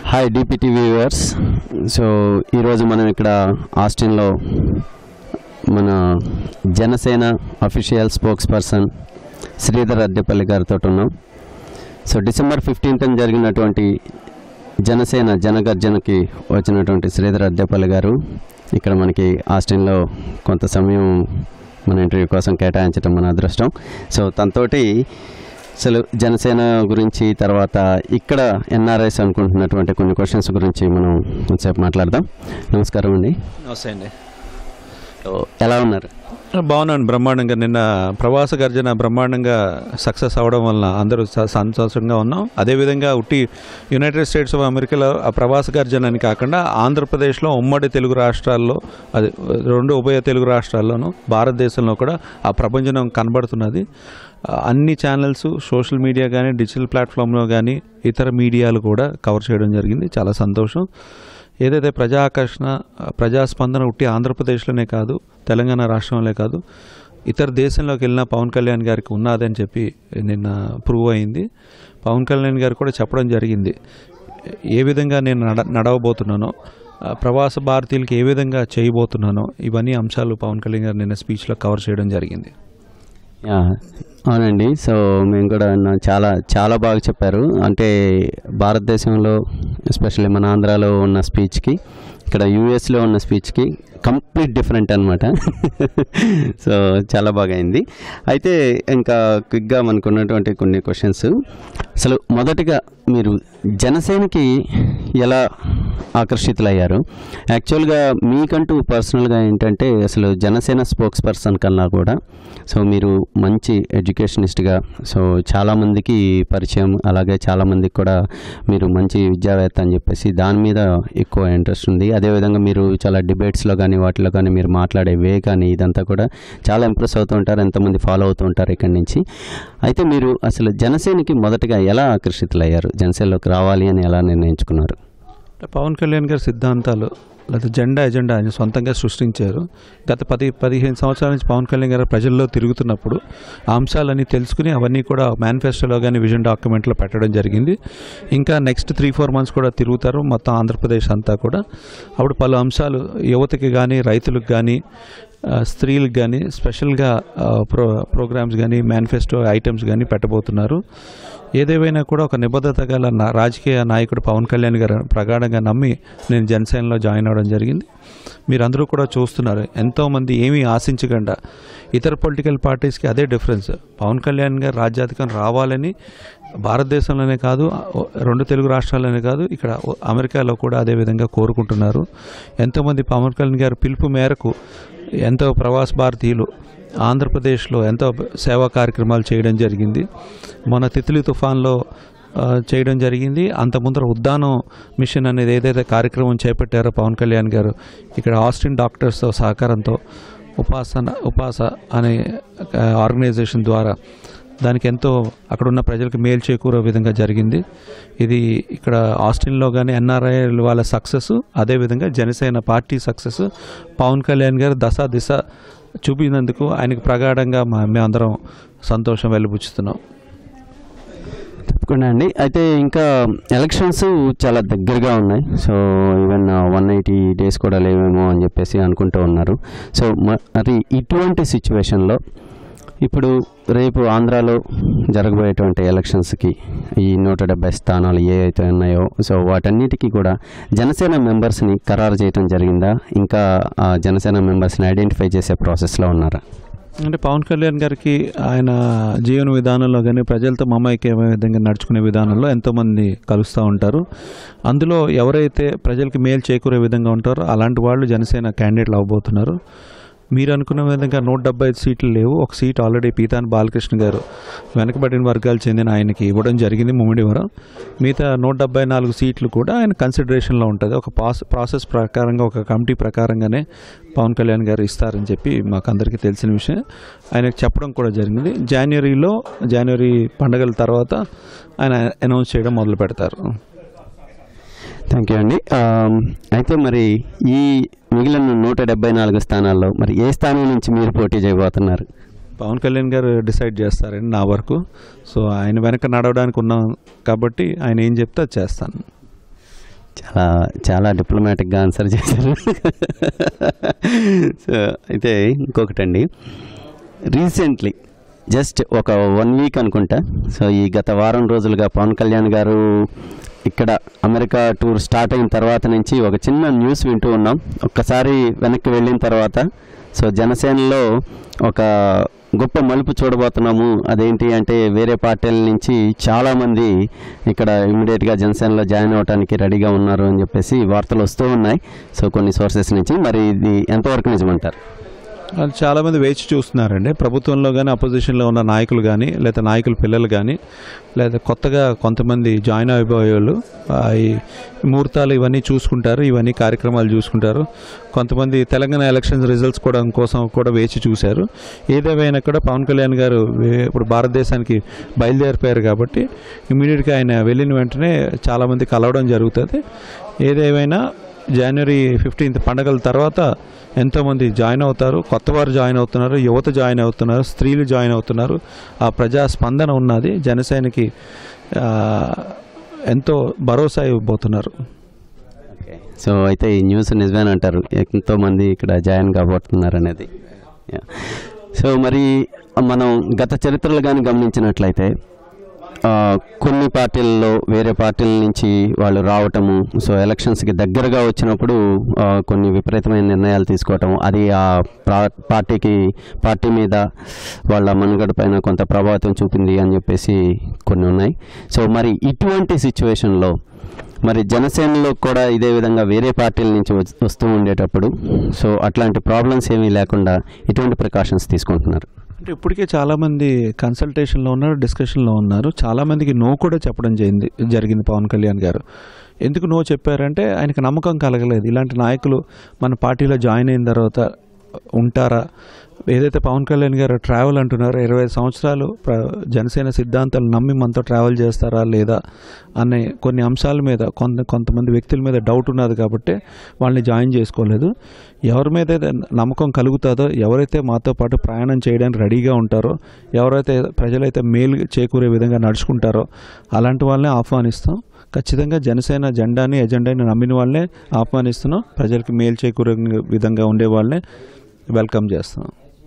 Hi DPT viewers so ఈరోజు మనం ఇక్కడ ఆస్టిన్లో మన Janasena official spokesperson Sridhar Addepalli గారితో ఉన్నాం సో డిసెంబర్ ఫిఫ్టీన్త్ జరిగినటువంటి జనసేన జనగర్జనకి వచ్చినటువంటి శ్రీధర్ అద్దెపల్లి గారు ఇక్కడ మనకి ఆస్టిన్లో కొంత సమయం మన ఇంటర్వ్యూ కోసం కేటాయించడం మన అదృష్టం సో తనతోటి అసలు జనసేన గురించి తర్వాత ఇక్కడ ఎన్ఆర్ఐస్ అనుకుంటున్నటువంటి కొన్ని క్వశ్చన్స్ గురించి మనం కొంచెంసేపు మాట్లాడదాం నమస్కారం అండి నమస్తే అండి సో ఎలా ఉన్నారు బాగున్నాను బ్రహ్మాండంగా నిన్న ప్రవాస గర్జన బ్రహ్మాండంగా సక్సెస్ అవడం వలన అందరూ స- సంతోషంగా ఉన్నాం అదేవిధంగా ఉట్టి యునైటెడ్ స్టేట్స్ ఆఫ్ అమెరికాలో ఆ ప్రవాస గర్జన అని కాకుండా ఆంధ్రప్రదేశ్లో ఉమ్మడి తెలుగు రాష్ట్రాల్లో అది రెండు ఉభయ తెలుగు రాష్ట్రాల్లోనూ భారతదేశంలో కూడా ఆ ప్రభంజనం కనబడుతున్నది ఆ, అన్ని ఛానల్స్ సోషల్ మీడియా కానీ డిజిటల్ ప్లాట్ఫామ్లో కానీ ఇతర మీడియాలు కూడా కవర్ చేయడం జరిగింది చాలా సంతోషం ఏదైతే ప్రజా ఆకర్షణ ప్రజాస్పందన ఉట్టి ఆంధ్రప్రదేశ్లోనే కాదు తెలంగాణ రాష్ట్రంలో కాదు ఇతర దేశంలోకి వెళ్ళిన పవన్ కళ్యాణ్ గారికి ఉన్నదని చెప్పి నిన్న ప్రూవ్ అయింది పవన్ కళ్యాణ్ గారు కూడా చెప్పడం జరిగింది ఏ విధంగా నేను నడ నడవబోతున్నానో ఆ, ప్రవాస భారతీయులకి ఏ విధంగా చేయబోతున్నానో ఇవన్నీ అంశాలు పవన్ కళ్యాణ్ గారు నిన్న స్పీచ్లో కవర్ చేయడం జరిగింది యా, అవునండి సో మేము కూడా నా- చాలా చాలా బాగా చెప్పారు అంటే భారతదేశంలో ఎస్పెషల్లీ మన ఆంధ్రాలో ఉన్న స్పీచ్కి ఇక్కడ యూఎస్లో ఉన్న స్పీచ్కి కంప్లీట్ డిఫరెంట్ అనమాట సో చాలా బాగా అయింది అయితే ఇంకా క్విక్గా మనకు ఉన్నటువంటి కొన్ని క్వశ్చన్స్ అసలు మొదటిగా మీరు జనసేనకి ఎలా ఆకర్షితులయ్యారు యాక్చువల్గా మీకంటూ పర్సనల్గా ఏంటంటే అసలు జనసేన స్పోక్స్ పర్సన్ కన్నా కూడా సో మీరు మంచి ఎడ్యుకేషనిస్ట్గా సో చాలామందికి పరిచయం అలాగే చాలామందికి కూడా మీరు మంచి విద్యావేత్త అని చెప్పేసి దాని మీద ఎక్కువ ఇంట్రెస్ట్ ఉంది అదేవిధంగా మీరు చాలా డిబేట్స్లో కానీ వాటిలో కానీ మీరు మాట్లాడే వే కానీ ఇదంతా కూడా చాలా ఇంప్రెస్ అవుతూ ఉంటారు ఎంతమంది ఫాలో అవుతూ ఉంటారు ఇక్కడి నుంచి అయితే మీరు అసలు జనసేనకి మొదటగా ఎలా ఆకర్షితులయ్యారు జనసేనలోకి రావాలి అని ఎలా నిర్ణయించుకున్నారు అంటే పవన్ కళ్యాణ్ గారి సిద్ధాంతాలు లేదా జెండా ఎజెండా ఆయన సొంతంగా సృష్టించారు గత పది పదిహేను సంవత్సరాల నుంచి పవన్ కళ్యాణ్ గారు ప్రజల్లో తిరుగుతున్నప్పుడు ఆ అంశాలన్నీ తెలుసుకుని అవన్నీ కూడా మేనిఫెస్టోలో కానీ విజన్ డాక్యుమెంట్లో పెట్టడం జరిగింది ఇంకా నెక్స్ట్ త్రీ ఫోర్ మంత్స్ కూడా తిరుగుతారు మొత్తం ఆంధ్రప్రదేశ్ అంతా కూడా అప్పుడు పలు అంశాలు యువతకి కానీ రైతులకు కానీ ఆ, స్త్రీలకు కానీ స్పెషల్గా ఆ, ప్రో ప్రోగ్రామ్స్ కానీ మేనిఫెస్టో ఐటమ్స్ కానీ పెట్టబోతున్నారు ఏదేమైనా కూడా ఒక నిబద్ధత గల నా- రాజకీయ నాయకుడు పవన్ కళ్యాణ్ గారు ప్రగాఢంగా నమ్మి నేను జనసేనలో జాయిన్ అవ్వడం జరిగింది మీరందరూ కూడా చూస్తున్నారు ఎంతోమంది ఏమీ ఆశించకుండా ఇతర పొలిటికల్ పార్టీస్కి అదే డిఫరెన్స్ పవన్ కళ్యాణ్ గారు రాజ్యాధికారం రావాలని భారతదేశంలోనే కాదు ఓ- రెండు తెలుగు రాష్ట్రాల్లోనే కాదు ఇక్కడ ఓ- అమెరికాలో కూడా అదే విధంగా కోరుకుంటున్నారు ఎంతోమంది పవన్ కళ్యాణ్ గారి పిలుపు మేరకు ఎంతో ప్రవాస భారతీయులు ఆంధ్రప్రదేశ్లో ఎంతో సేవా కార్యక్రమాలు చేయడం జరిగింది మన తిత్లీ తుఫాన్లో ఆ, చేయడం జరిగింది అంత ముందర ఉద్దానం మిషన్ అనేది ఏదైతే కార్యక్రమం చేపట్టారో పవన్ కళ్యాణ్ గారు ఇక్కడ ఆస్టిన్ డాక్టర్స్తో సహకారంతో ఉపాసన ఉపాస అనే ఆ, ఆర్గనైజేషన్ ద్వారా దానికి ఎంతో అక్కడ ఉన్న ప్రజలకు మేలు చేకూరే విధంగా జరిగింది ఇది ఇక్కడ ఆస్టిన్లో కానీ ఎన్ఆర్ఐ వాళ్ళ సక్సెస్ అదేవిధంగా జనసేన పార్టీ సక్సెస్ పవన్ కళ్యాణ్ గారు దశ దిశ చూపినందుకు ఆయనకు ప్రగాఢంగా మా మేమందరం సంతోషం వెలిబుచ్చుతున్నాం తప్పకుండా అండి అయితే ఇంకా ఎలక్షన్స్ చాలా దగ్గరగా ఉన్నాయి so even one eighty days కూడా లేవేమో అని చెప్పేసి అనుకుంటూ ఉన్నారు సో మరి ఇటువంటి సిచ్యువేషన్లో ఇప్పుడు రేపు ఆంధ్రాలో జరగబోయేటువంటి ఎలక్షన్స్కి ఈ నూట డెబ్బై స్థానాలు ఏ అయితే ఉన్నాయో సో వాటన్నిటికీ కూడా జనసేన మెంబర్స్ని ఖరారు చేయడం జరిగిందా ఇంకా ఆ జనసేన మెంబర్స్ని ఐడెంటిఫై చేసే ప్రాసెస్లో ఉన్నారా అంటే పవన్ కళ్యాణ్ గారికి ఆయన జీవన విధానంలో కానీ ప్రజలతో మమైక్యమే విధంగా నడుచుకునే విధానంలో ఎంతోమంది కలుస్తూ ఉంటారు అందులో ఎవరైతే ప్రజలకి మేలు చేకూరే విధంగా ఉంటారో అలాంటి వాళ్ళు జనసేన క్యాండిడేట్లు అవ్వబోతున్నారు మీరు అనుకున్న విధంగా నూట డెబ్బై ఐదు సీట్లు లేవు ఒక సీట్ ఆల్రెడీ పీతాని బాలకృష్ణ గారు వెనకబడిన వర్గాలు చెందిన ఆయనకి ఇవ్వడం జరిగింది ముమ్మిడివరం మిగతా నూట డెబ్బై నాలుగు సీట్లు కూడా ఆయన కన్సిడరేషన్లో ఉంటుంది ఒక పాస్ ప్రాసెస్ ప్రకారంగా ఒక కమిటీ ప్రకారంగానే పవన్ కళ్యాణ్ గారు ఇస్తారని చెప్పి మాకు అందరికీ తెలిసిన విషయం ఆయనకు చెప్పడం కూడా జరిగింది జనవరిలో జనవరి పండగల తర్వాత ఆయన అనౌన్స్ చేయడం మొదలు పెడతారు థ్యాంక్ యూ అండి ఆమ్, అయితే మరి ఈ మిగిలిన నూట డెబ్బై నాలుగు స్థానాల్లో మరి ఏ స్థానం నుంచి మీరు పోటీ చేయబోతున్నారు పవన్ కళ్యాణ్ గారు డిసైడ్ చేస్తారండి నా వరకు సో ఆయన వెనక నడవడానికి ఉన్నాం కాబట్టి ఆయన ఏం చెప్తే అది చేస్తాను చాలా చాలా డిప్లొమాటిక్గా ఆన్సర్ చేశారు సో అయితే ఇంకొకటండి రీసెంట్లీ జస్ట్ ఒక వన్ వీక్ అనుకుంటా సో ఈ గత వారం రోజులుగా పవన్ కళ్యాణ్ గారు ఇక్కడ అమెరికా టూర్ స్టార్ట్ అయిన తర్వాత నుంచి ఒక చిన్న న్యూస్ వింటూ ఉన్నాం ఒక్కసారి వెనక్కి వెళ్ళిన తర్వాత సో జనసేనలో ఒక గొప్ప మలుపు చూడబోతున్నాము అదేంటి అంటే వేరే పార్టీల నుంచి చాలామంది ఇక్కడ ఇమీడియట్గా జనసేనలో జాయిన్ అవ్వడానికి రెడీగా ఉన్నారు అని చెప్పేసి వార్తలు వస్తూ ఉన్నాయి సో కొన్ని సోర్సెస్ నుంచి మరి ఇది ఎంతవరకు నిజమంటారు వాళ్ళు చాలామంది వేచి చూస్తున్నారండి ప్రభుత్వంలో కానీ అపోజిషన్లో ఉన్న నాయకులు కానీ లేదా నాయకుల పిల్లలు కానీ లేదా కొత్తగా కొంతమంది జాయిన్ అయిపోయే వాళ్ళు ఆ, ఈ ముహూర్తాలు ఇవన్నీ చూసుకుంటారు ఇవన్నీ కార్యక్రమాలు చూసుకుంటారు కొంతమంది తెలంగాణ ఎలక్షన్స్ రిజల్ట్స్ కూడా కోసం కూడా వేచి చూశారు ఏదేమైనా కూడా పవన్ కళ్యాణ్ గారు వే- ఇప్పుడు భారతదేశానికి బయలుదేరిపోయారు కాబట్టి ఇమీడియట్గా ఆయన వెళ్ళిన వెంటనే చాలామంది కలవడం జరుగుతుంది ఏదేమైనా జనవరి ఫిఫ్టీన్త్ పండగల తర్వాత ఎంతోమంది జాయిన్ అవుతారు కొత్త వారు జాయిన్ అవుతున్నారు యువత జాయిన్ అవుతున్నారు స్త్రీలు జాయిన్ అవుతున్నారు ఆ ప్రజా స్పందన ఉన్నది జనసేనకి ఆ, ఎంతో భరోసా ఇవ్వబోతున్నారు ఓకే సో అయితే ఈ న్యూస్ నిజమేనంటారు ఎంతోమంది ఇక్కడ జాయిన్ కాబోతున్నారు అనేది యా. సో మరి మనం గత చరిత్రలు కానీ గమనించినట్లయితే ఆ, కొన్ని పార్టీలలో వేరే పార్టీల నుంచి వాళ్ళు రావటము సో ఎలక్షన్స్కి దగ్గరగా వచ్చినప్పుడు ఆ, కొన్ని విపరీతమైన నిర్ణయాలు తీసుకోవటం అది ఆ ప్రా- పార్టీకి పార్టీ మీద వాళ్ళ మనుగడ పైన కొంత ప్రభావితం చూపింది అని చెప్పేసి కొన్ని ఉన్నాయి సో మరి ఇటువంటి సిచ్యువేషన్లో మరి జనసేనలో కూడా ఇదే విధంగా వేరే పార్టీల నుంచి వచ్- వస్తూ ఉండేటప్పుడు సో అట్లాంటి ప్రాబ్లమ్స్ ఏమీ లేకుండా ఎటువంటి ప్రికాషన్స్ తీసుకుంటున్నారు అంటే ఇప్పటికే చాలామంది కన్సల్టేషన్లో ఉన్నారు డిస్కషన్లో ఉన్నారు చాలామందికి నో కూడా చెప్పడం జరిగింది జరిగింది పవన్ కళ్యాణ్ గారు ఎందుకు నో చెప్పారంటే ఆయనకు నమ్మకం కలగలేదు ఇలాంటి నాయకులు మన పార్టీలో జాయిన్ అయిన తర్వాత ఉంటారా ఏదైతే పవన్ కళ్యాణ్ గారు ట్రావెల్ అంటున్నారో ఇరవై ఐదు సంవత్సరాలు ప్ర- జనసేన సిద్ధాంతాలు నమ్మి మనతో ట్రావెల్ చేస్తారా లేదా అనే కొన్ని అంశాల మీద కొంత కొంతమంది వ్యక్తుల మీద డౌట్ ఉన్నది కాబట్టి వాళ్ళని జాయిన్ చేసుకోలేదు ఎవరి మీద అయితే నమ్మకం కలుగుతుందో ఎవరైతే మాతో పాటు ప్రయాణం చేయడానికి రెడీగా ఉంటారో ఎవరైతే ప్రజలైతే మేలు చేకూరే విధంగా నడుచుకుంటారో అలాంటి వాళ్ళని ఆహ్వానిస్తాం ఖచ్చితంగా జనసేన జెండాని ఎజెండాని నమ్మిన వాళ్ళనే ఆహ్వానిస్తున్నాం ప్రజలకి మేలు చేకూరే విధంగా ఉండే వాళ్ళనే వెల్కమ్ చేస్తాం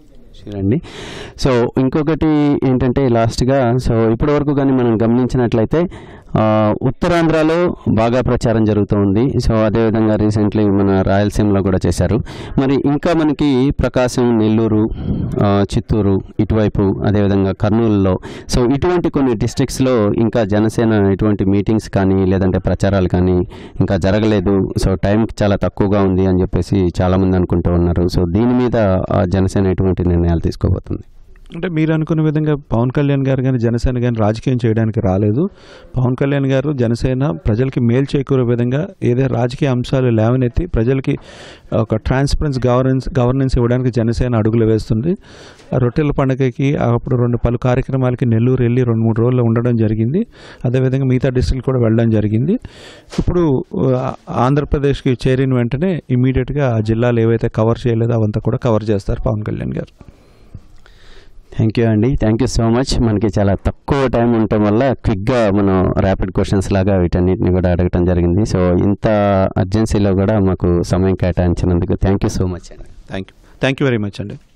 అండి సో ఇంకొకటి ఏంటంటే లాస్ట్గా సో ఇప్పటి వరకు కానీ మనం గమనించినట్లయితే ఆ, ఉత్తరాంధ్రలో బాగా ప్రచారం జరుగుతూ ఉంది సో అదేవిధంగా రీసెంట్లీ మన రాయలసీమలో కూడా చేశారు మరి ఇంకా మనకి ప్రకాశం నెల్లూరు ఆ, చిత్తూరు ఇటువైపు అదేవిధంగా కర్నూలులో సో ఇటువంటి కొన్ని డిస్ట్రిక్ట్స్లో ఇంకా జనసేన ఇటువంటి మీటింగ్స్ కానీ లేదంటే ప్రచారాలు కానీ ఇంకా జరగలేదు సో టైం చాలా తక్కువగా ఉంది అని చెప్పేసి చాలామంది అనుకుంటూ ఉన్నారు సో దీని మీద ఆ, జనసేన ఎటువంటి నిర్ణయాలు తీసుకోబోతుంది అంటే మీరు అనుకున్న విధంగా పవన్ కళ్యాణ్ గారు కానీ జనసేన కానీ రాజకీయం చేయడానికి రాలేదు పవన్ కళ్యాణ్ గారు జనసేన ప్రజలకి మేలు చేకూరే విధంగా ఏదో రాజకీయ అంశాలు లేవనెత్తి ప్రజలకి ఒక ట్రాన్స్పరెన్స్ గవర్నెన్స్ గవర్నెన్స్ ఇవ్వడానికి జనసేన అడుగులు వేస్తుంది ఆ రొట్టెల పండుగకి అప్పుడు రెండు పలు కార్యక్రమాలకి నెల్లూరు వెళ్ళి రెండు మూడు రోజులు ఉండడం జరిగింది అదేవిధంగా మిగతా డిస్ట్రిక్ట్ కూడా వెళ్ళడం జరిగింది ఇప్పుడు ఆ, ఆంధ్రప్రదేశ్కి చేరిన వెంటనే ఇమీడియట్గా ఆ జిల్లాలు ఏవైతే కవర్ చేయలేదో అవంతా కూడా కవర్ చేస్తారు పవన్ కళ్యాణ్ గారు థ్యాంక్ యూ అండి థ్యాంక్ యూ సో మచ్ మనకి చాలా తక్కువ టైం ఉండటం వల్ల క్విక్గా మనం ర్యాపిడ్ క్వశ్చన్స్ లాగా వీటన్నిటిని కూడా అడగటం జరిగింది సో ఇంత అర్జెన్సీలో కూడా మాకు సమయం కేటాయించినందుకు థ్యాంక్ యూ సో మచ్ అండి thank you thank you very much అండి